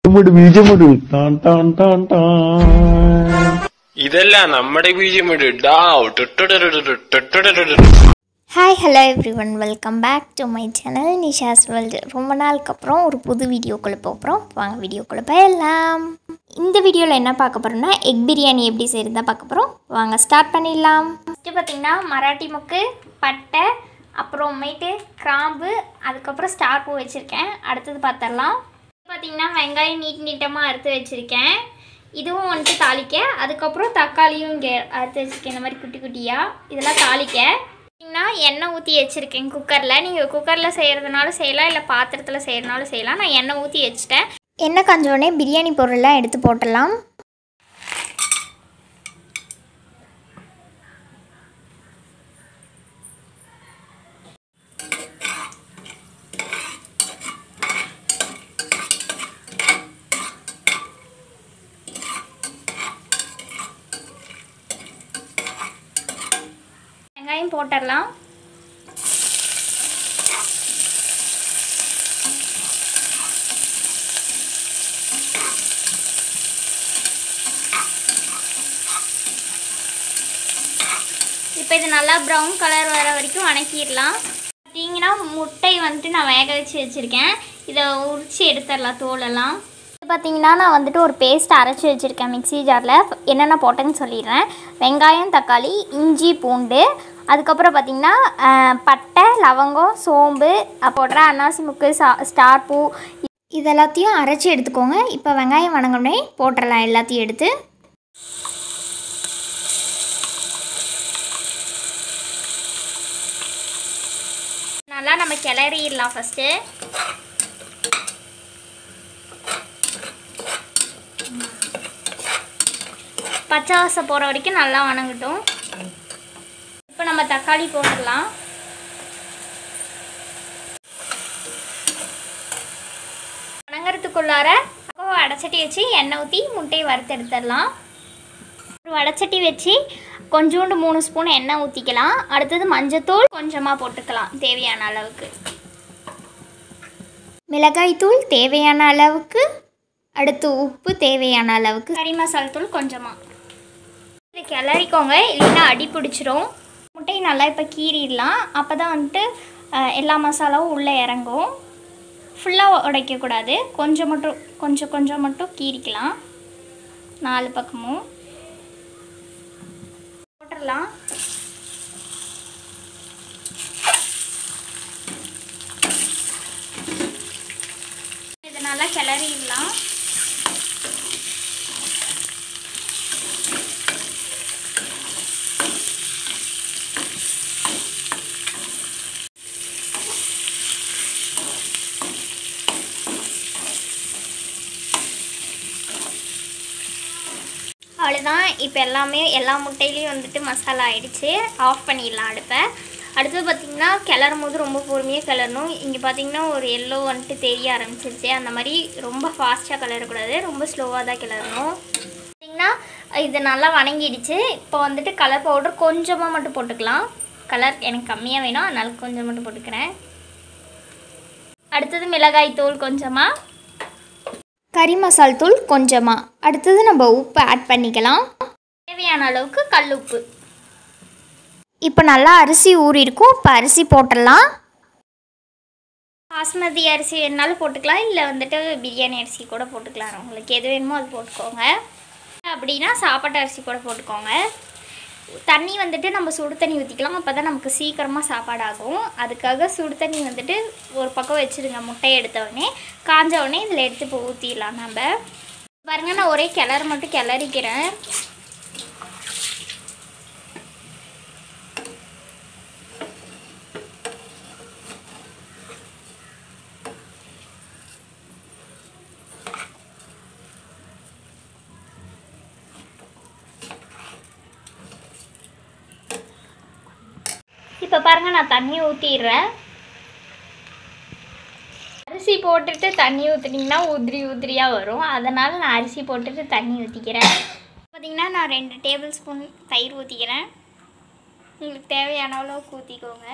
ബീജമുട് ബീജമുട് ടാൻ ടാൻ ടാൻ ടാൻ ഇതല്ല നമ്മുടെ ബീജം ഇട് ഡാവ് ടുട്ടുടുടുടുടു, ടുട്ടുടുടുടുടു. Hi hello everyone welcome back to my channel Nisha's world ரொம்ப நாளுக்கு அப்புறம் ஒரு புது வீடியோக்குள்ளே போகிறோம் வாங்க வீடியோக்குள்ளே போயிடலாம் இந்த வீடியோவில் என்ன பார்க்க போகிறோம்னா எக் பிரியாணி எப்படி செய்கிறதா பார்க்க போகிறோம் வாங்க ஸ்டார்ட் பண்ணிடலாம் ஃபஸ்ட்டு பார்த்திங்கன்னா மராட்டி முக்கு பட்டை அப்புறமேட்டு கிராம்பு அதுக்கப்புறம் ஸ்டார் பூ வச்சுருக்கேன் அடுத்தது பார்த்துடலாம் பார்த்திங்கன்னா வெங்காயம் நீட் நீட்டமாக அறுத்து வச்சுருக்கேன் இதுவும் வந்துட்டு தாளிக்க அதுக்கப்புறம் தக்காளியும் இங்கே அறுத்து வச்சுருக்கேன் இந்த மாதிரி குட்டி குட்டியாக இதெல்லாம் தாளிக்க பார்த்தீங்கன்னா எண்ணெய் ஊற்றி வச்சுருக்கேன் குக்கரில் நீங்கள் குக்கரில் செய்கிறதுனாலும் செய்யலாம் இல்லை பாத்திரத்தில் செய்கிறனாலும் செய்யலாம் நான் எண்ணெய் ஊற்றி வச்சுட்டேன் எண்ணெய் காஞ்சோடனே பிரியாணி பொருள்லாம் எடுத்து போட்டுடலாம் வெங்காயம் போட்டுடலாம் இப்போ இது நல்லா ப்ரௌன் கலர் வர வரைக்கும் வணக்கிடலாம் பார்த்தீங்கன்னா முட்டை வந்துட்டு நான் வேக வச்சு வச்சுருக்கேன் இதை உரிச்சு எடுத்துடலாம் தோலெல்லாம் இது பார்த்தீங்கன்னா நான் வந்துட்டு ஒரு பேஸ்ட் அரைச்சி வச்சுருக்கேன் மிக்ஸி ஜாரில் என்னென்ன போட்டேன்னு சொல்லிடுறேன் வெங்காயம் தக்காளி இஞ்சி பூண்டு அதுக்கப்புறம் பார்த்தீங்கன்னா அஹ், பட்டை லவங்கம் சோம்பு அஹ், போடுற அன்னாசி முக்கு சா ஸ்டார் பூ இது எல்லாத்தையும் அரைச்சி எடுத்துக்கோங்க இப்போ வெங்காயம் வணங்கணுமே போட்டுடலாம் எல்லாத்தையும் எடுத்து நல்லா நம்ம கிளறிடலாம் ஃபஸ்ட்டு பச்சை வாசம் போகிற வரைக்கும் நல்லா வணங்கட்டும் இப்போ நம்ம தக்காளி போட்டுடலாம் வணங்குறதுக்குள்ளார அப்போ வடச்சட்டி வச்சு எண்ணெய் ஊற்றி முட்டையை வறுத்து எடுத்துடலாம் ஒரு வடச்சட்டி வச்சு கொஞ்சோண்டு மூணு ஸ்பூன் எண்ணெய் ஊற்றிக்கலாம் அடுத்தது மஞ்சத்தூள் கொஞ்சமாக போட்டுக்கலாம் தேவையான அளவுக்கு மிளகாய்த்தூள் தேவையான அளவுக்கு அடுத்து உப்பு தேவையான அளவுக்கு கறி மசாலா தூள் கொஞ்சமாக இதை கிளறிக்கோங்க இல்லைன்னா அடி பிடிச்சிரும் முட்டையை நல்லா இப்போ கீறிடலாம் அப்போ தான் வந்துட்டு அஹ், எல்லா மசாலாவும் உள்ளே இறங்கும் ஃபுல்லாக உடைக்கக்கூடாது கொஞ்சம் மட்டும் கொஞ்சம் கொஞ்சம் மட்டும் கீறிக்கலாம் நாலு பக்கமும் போட்டுடலாம் இதை நல்லா கிளறிடலாம் அவ்வளோதான் இப்போ எல்லாமே எல்லா முட்டையிலையும் வந்துட்டு மசாலா ஆயிடுச்சு ஆஃப் பண்ணிடலாம் அடுப்பை அடுத்தது பார்த்திங்கன்னா கிளறும் போது ரொம்ப பொறுமையாக கிளறணும் இங்கே பார்த்தீங்கன்னா ஒரு எல்லோ வந்துட்டு தெரிய ஆரம்பிச்சிருச்சு அந்த மாதிரி ரொம்ப ஃபாஸ்ட்டாக கிளறக்கூடாது ரொம்ப ஸ்லோவாக தான் கிளறணும் பார்த்திங்கன்னா இது நல்லா வணங்கிடுச்சு இப்போ வந்துட்டு கலர் பவுடர் கொஞ்சமாக மட்டும் போட்டுக்கலாம் கலர் எனக்கு கம்மியாக வேணும் அதனால கொஞ்சம் மட்டும் போட்டுக்கிறேன் அடுத்தது மிளகாய் தூள் கொஞ்சமாக கறி மசால் தூள் கொஞ்சமாக அடுத்தது நம்ம உப்பு ஆட் பண்ணிக்கலாம் தேவையான அளவுக்கு கல் உப்பு இப்போ நல்லா அரிசி ஊறி இருக்கும் இப்போ அரிசி போட்டுடலாம் பாஸ்மதி அரிசி வேணுனாலும் போட்டுக்கலாம் இல்லை வந்துட்டு பிரியாணி அரிசி கூட போட்டுக்கலாம் உங்களுக்கு எது வேணுமோ அது போட்டுக்கோங்க அப்படின்னா சாப்பாட்டு அரிசி கூட போட்டுக்கோங்க தண்ணி வந்துட்டு நம்ம சுடு தண்ணி ஊற்றிக்கலாம் அப்போ தான் நமக்கு சீக்கிரமாக சாப்பாடு ஆகும் அதுக்காக சுடு தண்ணி வந்துட்டு ஒரு பக்கம் வச்சுருங்க முட்டையை எடுத்த உடனே காஞ்ச உடனே இதில் எடுத்து இப்போ ஊற்றிடலாம் நம்ம பாருங்க நான் ஒரே கிளறு மட்டும் கிளறிக்கிறேன் இப்போ பாருங்க நான் தண்ணி ஊற்றிடுறேன் அரிசி போட்டுட்டு தண்ணி ஊற்றுனீங்கன்னா உதிரி உதிரியாக வரும் அதனால் நான் அரிசி போட்டுட்டு தண்ணி ஊற்றிக்கிறேன் பார்த்தீங்கன்னா நான் ரெண்டு டேபிள் ஸ்பூன் தயிர் ஊற்றிக்கிறேன் உங்களுக்கு தேவையான அளவுக்கு ஊற்றிக்கோங்க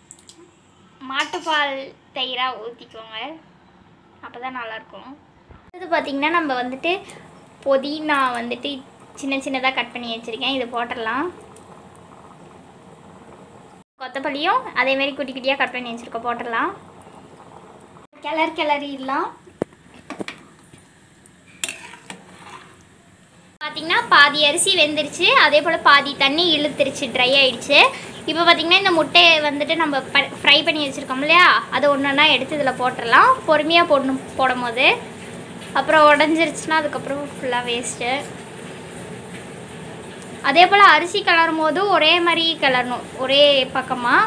மாட்டுப்பால் தயிராக ஊற்றிக்கோங்க அப்போ தான் நல்லாயிருக்கும் இது பார்த்திங்கன்னா நம்ம வந்துட்டு புதினா வந்துட்டு சின்ன சின்னதாக கட் பண்ணி வச்சுருக்கேன் இது போட்டுடலாம் கொத்தமல்லியும் அதேமாரி குட்டி குட்டியாக கட் பண்ணி வச்சுருக்கோம் போட்டுடலாம் கிளறி கிளறிடலாம் பார்த்திங்கன்னா பாதி அரிசி வெந்துருச்சு அதே போல் பாதி தண்ணி இழுத்துருச்சு ட்ரை ஆயிடுச்சு இப்போ பார்த்திங்கன்னா இந்த முட்டையை வந்துட்டு நம்ம ப ஃப்ரை பண்ணி வச்சுருக்கோம் இல்லையா அதை ஒன்று ஒன்றா எடுத்து இதில் போட்டுடலாம் பொறுமையாக போடணும் போடும் போது அப்புறம் உடஞ்சிருச்சுன்னா அதுக்கப்புறம் ஃபுல்லாக வேஸ்ட்டு அதே போல் அரிசி கிளறும் போது ஒரே மாதிரி கிளறணும் ஒரே பக்கமாக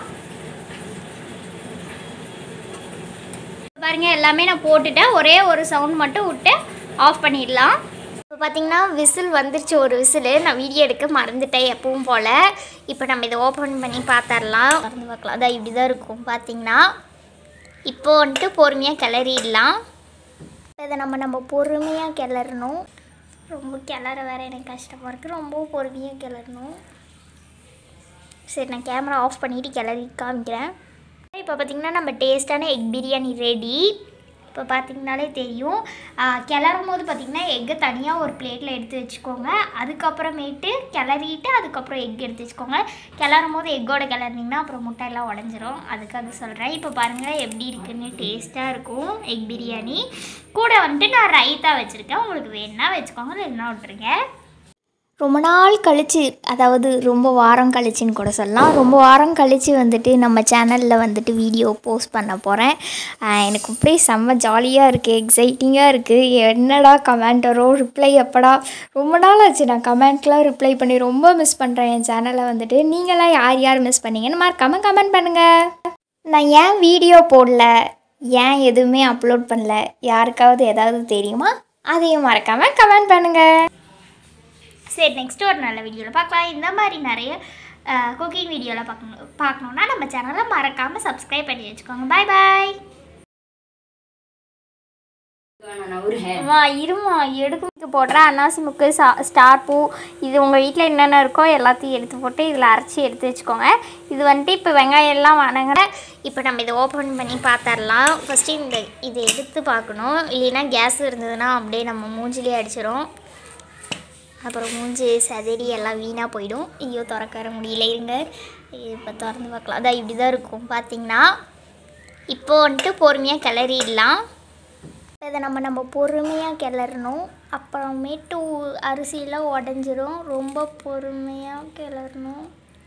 பாருங்க எல்லாமே நான் போட்டுட்டேன் ஒரே ஒரு சவுண்ட் மட்டும் விட்டு ஆஃப் பண்ணிடலாம் இப்போ பார்த்தீங்கன்னா விசில் வந்துருச்சு ஒரு விசில் நான் வீடியோ எடுக்க மறந்துட்டேன் எப்பவும் போல் இப்போ நம்ம இதை ஓப்பன் பண்ணி பார்த்துடலாம் மறந்து பார்க்கலாம் அதான் இப்படி தான் இருக்கும் பார்த்தீங்கன்னா இப்போ வந்துட்டு பொறுமையாக கிளறிடலாம் இதை நம்ம நம்ம பொறுமையாக கிளறணும் ரொம்ப கிளற வேற எனக்கு கஷ்டமாக இருக்குது ரொம்ப பொறுமையாக கிளறணும் சரி நான் கேமரா ஆஃப் பண்ணிவிட்டு கிளறி காமிக்கிறேன் இப்போ பார்த்திங்கன்னா நம்ம டேஸ்ட்டான எக் பிரியாணி ரெடி இப்போ பார்த்திங்கனாலே தெரியும் ஆஹ் கிளறும் போது பார்த்திங்கன்னா எக்கை தனியாக ஒரு பிளேட்டில் எடுத்து வச்சுக்கோங்க அதுக்கப்புறமேட்டு கிளறிட்டு அதுக்கப்புறம் எக் எடுத்து வச்சுக்கோங்க கிளறும் போது எக்கோட கிளறினீங்கன்னா அப்புறம் முட்டை எல்லாம் உடஞ்சிரும் அதுக்காக சொல்கிறேன் இப்போ பாருங்கள் எப்படி இருக்குன்னு டேஸ்ட்டாக இருக்கும் எக் பிரியாணி கூட வந்துட்டு நான் ரைத்தா வச்சுருக்கேன் உங்களுக்கு வேணுன்னா வச்சுக்கோங்க இல்லைன்னா விட்டுருங்க ரொம்ப நாள் கழித்து அதாவது ரொம்ப வாரம் கழிச்சுன்னு கூட சொல்லலாம் ரொம்ப வாரம் கழித்து வந்துட்டு நம்ம சேனலில் வந்துட்டு வீடியோ போஸ்ட் பண்ண போகிறேன் எனக்கு அப்படியே செம்ம ஜாலியாக இருக்குது எக்ஸைட்டிங்காக இருக்குது என்னடா கமெண்ட் வரும் ரிப்ளை எப்படா ரொம்ப நாள் ஆச்சு நான் கமெண்ட்லாம் ரிப்ளை பண்ணி ரொம்ப மிஸ் பண்ணுறேன் என் சேனலை வந்துட்டு நீங்களாம் யார் யார் மிஸ் பண்ணீங்கன்னு மறக்காமல் கமெண்ட் பண்ணுங்கள் நான் ஏன் வீடியோ போடல ஏன் எதுவுமே அப்லோட் பண்ணல யாருக்காவது ஏதாவது தெரியுமா அதையும் மறக்காமல் கமெண்ட் பண்ணுங்கள் சரி நெக்ஸ்ட் ஒரு நல்ல வீடியோவில் பார்க்கலாம் இந்த மாதிரி நிறைய குக்கிங் வீடியோவில் பார்க்கணும் பார்க்கணுன்னா நம்ம சேனலை மறக்காமல் சப்ஸ்கிரைப் பண்ணி வச்சுக்கோங்க பாய் பாய் அம்மா இருமா எடுக்க போடுற அன்னாசி முக்கு சா ஸ்டார் பூ இது உங்கள் வீட்டில் என்னென்ன இருக்கோ எல்லாத்தையும் எடுத்து போட்டு இதில் அரைச்சி எடுத்து வச்சுக்கோங்க இது வந்துட்டு இப்போ வெங்காயம் எல்லாம் வணங்குற இப்போ நம்ம இதை ஓப்பன் பண்ணி பார்த்துடலாம் ஃபஸ்ட்டு இந்த இதை எடுத்து பார்க்கணும் இல்லைன்னா கேஸ் இருந்ததுன்னா அப்படியே நம்ம மூஞ்சிலே அடிச்சிடும் அப்புறம் மூஞ்சி சதறி எல்லாம் வீணாக போயிடும் ஐயோ திறக்கற முடியல இருங்க இப்போ திறந்து பார்க்கலாம் அதான் இப்படி தான் இருக்கும் பார்த்தீங்கன்னா இப்போ வந்துட்டு பொறுமையாக கிளறிடலாம் இதை நம்ம நம்ம பொறுமையாக கிளறணும் அப்புறமேட்டு உ- அரிசியெல்லாம் உடஞ்சிரும் ரொம்ப பொறுமையாக கிளறணும்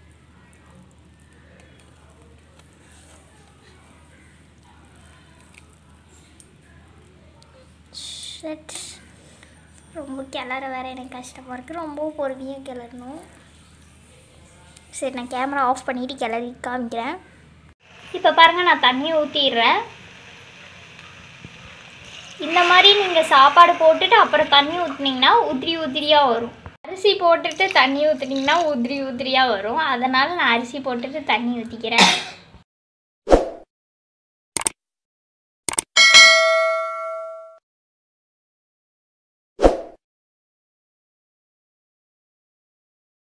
ஷட் ரொம்ப கிளற வேற எனக்கு கஷ்டமாக இருக்குது ரொம்ப பொறுமையாக கிளறணும் சரி நான் கேமரா ஆஃப் பண்ணிவிட்டு கிளறி காமிக்கிறேன் இப்போ பாருங்கள் நான் தண்ணி ஊற்றிடுறேன் இந்த மாதிரி நீங்கள் சாப்பாடு போட்டுட்டு அப்புறம் தண்ணி ஊற்றுனீங்கன்னா உதிரி உதிரியாக வரும் அரிசி போட்டுட்டு தண்ணி ஊற்றுனீங்கன்னா உதிரி உதிரியாக வரும் அதனால் நான் அரிசி போட்டுட்டு தண்ணி ஊற்றிக்கிறேன்